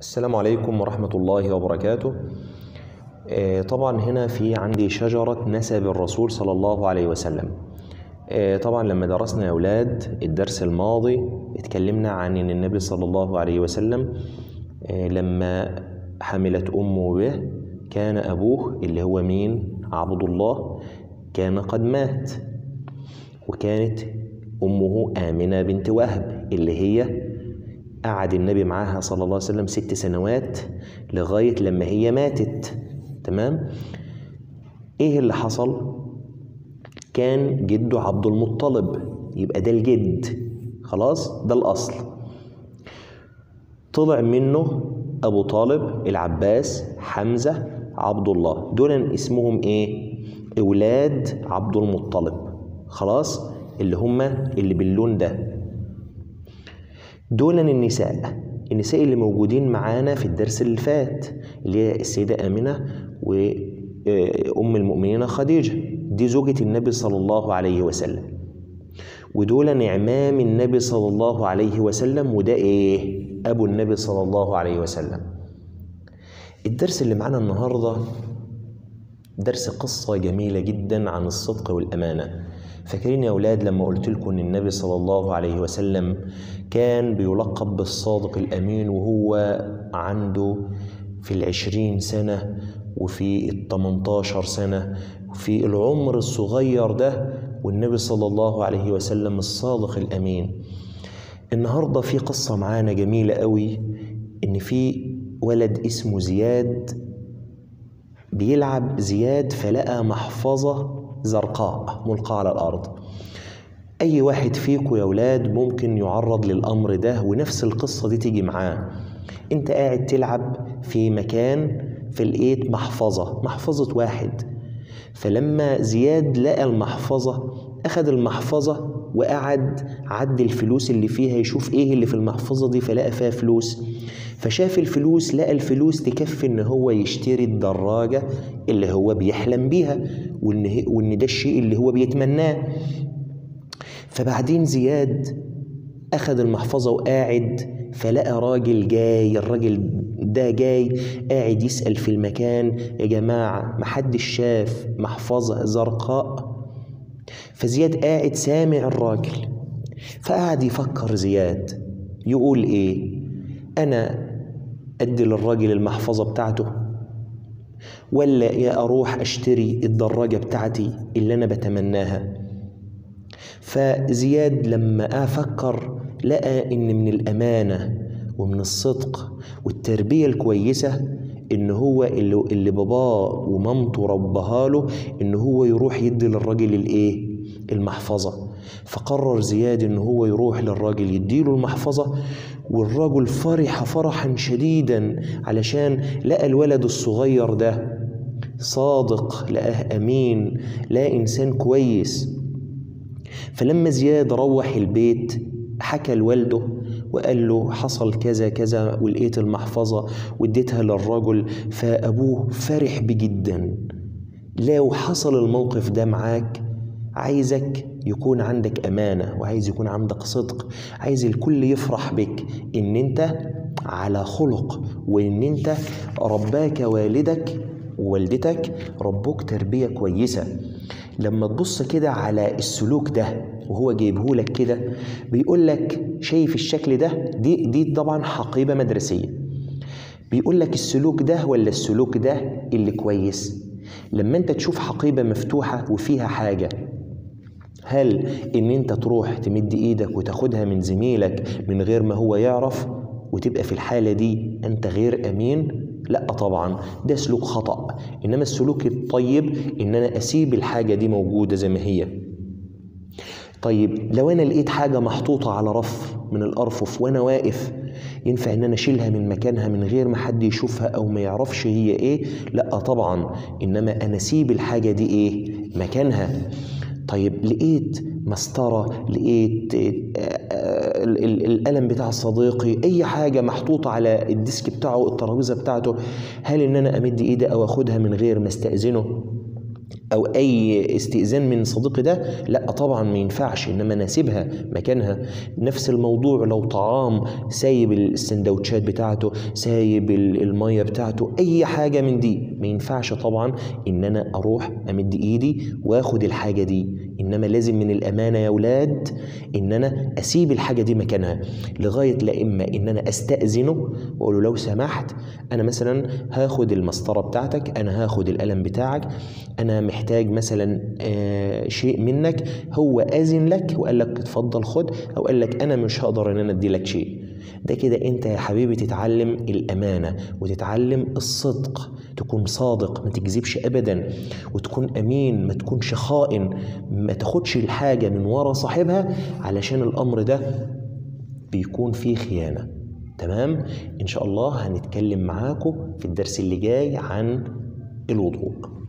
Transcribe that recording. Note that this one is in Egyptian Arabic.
السلام عليكم ورحمة الله وبركاته آه، طبعا هنا في عندي شجرة نسب الرسول صلى الله عليه وسلم آه، طبعا لما درسنا يا أولاد الدرس الماضي اتكلمنا عن أن النبي صلى الله عليه وسلم آه، لما حملت أمه به كان أبوه اللي هو مين عبد الله كان قد مات وكانت أمه آمنة بنت وهب اللي هي قعد النبي معاها صلى الله عليه وسلم ست سنوات لغاية لما هي ماتت تمام ايه اللي حصل كان جده عبد المطلب يبقى ده الجد خلاص ده الأصل طلع منه أبو طالب العباس حمزة عبد الله دول اسمهم ايه أولاد عبد المطلب خلاص اللي هما اللي باللون ده دول النساء النساء اللي موجودين معانا في الدرس اللي فات اللي هي السيدة آمنة وأم المؤمنين خديجة دي زوجة النبي صلى الله عليه وسلم ودول نعمام النبي صلى الله عليه وسلم وده ايه أبو النبي صلى الله عليه وسلم الدرس اللي معانا النهاردة درس قصة جميلة جدا عن الصدق والأمانة فاكرين يا أولاد لما قلت لكم إن النبي صلى الله عليه وسلم كان بيلقب بالصادق الأمين وهو عنده في العشرين سنة وفي التمنتاشر سنة وفي العمر الصغير ده والنبي صلى الله عليه وسلم الصادق الأمين النهاردة في قصة معانا جميلة قوي إن في ولد اسمه زياد بيلعب زياد فلقى محفظة زرقاء ملقاة على الأرض أي واحد فيكم يا ولاد ممكن يعرض للأمر ده ونفس القصة دي تيجي معاه أنت قاعد تلعب في مكان فلقيت محفظة محفظة واحد فلما زياد لقى المحفظة أخذ المحفظة وقعد عد الفلوس اللي فيها يشوف إيه اللي في المحفظة دي فلقى فيها فلوس فشاف الفلوس لقى الفلوس تكفي إن هو يشتري الدراجة اللي هو بيحلم بيها وإن, وإن ده الشيء اللي هو بيتمناه فبعدين زياد أخذ المحفظة وقاعد فلقى راجل جاي الراجل ده جاي قاعد يسأل في المكان يا جماعة محدش شاف محفظة زرقاء فزياد قاعد سامع الراجل فقعد يفكر زياد يقول ايه انا ادي للراجل المحفظة بتاعته ولا يا اروح اشتري الدراجة بتاعتي اللي انا بتمناها فزياد لما افكر لقى ان من الامانه ومن الصدق والتربيه الكويسه ان هو اللي, اللي باباه ومامته ربها له ان هو يروح يدي للراجل الايه المحفظه فقرر زياد ان هو يروح للراجل يديله المحفظه والرجل فرح فرحا شديدا علشان لقى الولد الصغير ده صادق لقاه امين لقى انسان كويس فلما زياد روح البيت حكى لوالده وقال له حصل كذا كذا ولقيت المحفظة واديتها للرجل فأبوه فرح بجدا لو حصل الموقف ده معاك عايزك يكون عندك أمانة وعايز يكون عندك صدق عايز الكل يفرح بك إن أنت على خلق وإن أنت رباك والدك ووالدتك ربوك تربية كويسة لما تبص كده على السلوك ده وهو جايبه لك كده بيقول لك شايف الشكل ده دي دي طبعا حقيبه مدرسيه بيقول لك السلوك ده ولا السلوك ده اللي كويس لما انت تشوف حقيبه مفتوحه وفيها حاجه هل ان انت تروح تمد ايدك وتاخدها من زميلك من غير ما هو يعرف وتبقى في الحاله دي انت غير امين لا طبعا ده سلوك خطا انما السلوك الطيب ان انا اسيب الحاجه دي موجوده زي ما هي طيب لو انا لقيت حاجه محطوطه على رف من الارفف وانا واقف ينفع ان انا اشيلها من مكانها من غير ما حد يشوفها او ما يعرفش هي ايه لا طبعا انما انا اسيب الحاجه دي ايه مكانها طيب لقيت مسطره لقيت القلم بتاع صديقي اي حاجه محطوطه على الديسك بتاعه الترابيزه بتاعته هل ان انا امد ايدي او اخدها من غير ما استاذنه او اي استئذان من صديقي ده لا طبعا ما ينفعش انما انا اسيبها مكانها نفس الموضوع لو طعام سايب السندوتشات بتاعته سايب الميه بتاعته اي حاجه من دي ما ينفعش طبعا ان انا اروح امد ايدي واخد الحاجه دي انما لازم من الامانه يا اولاد ان انا اسيب الحاجه دي مكانها لغايه لا اما ان انا استاذنه واقول له لو سمحت انا مثلا هاخد المسطره بتاعتك انا هاخد القلم بتاعك انا محتاج مثلا آه شيء منك هو اذن لك وقال لك اتفضل خد او قال لك انا مش هقدر ان انا ادي لك شيء ده كده انت يا حبيبي تتعلم الامانه وتتعلم الصدق تكون صادق ما تكذبش ابدا وتكون امين ما تكونش خائن ما تاخدش الحاجه من ورا صاحبها علشان الامر ده بيكون فيه خيانه تمام ان شاء الله هنتكلم معاكم في الدرس اللي جاي عن الوضوء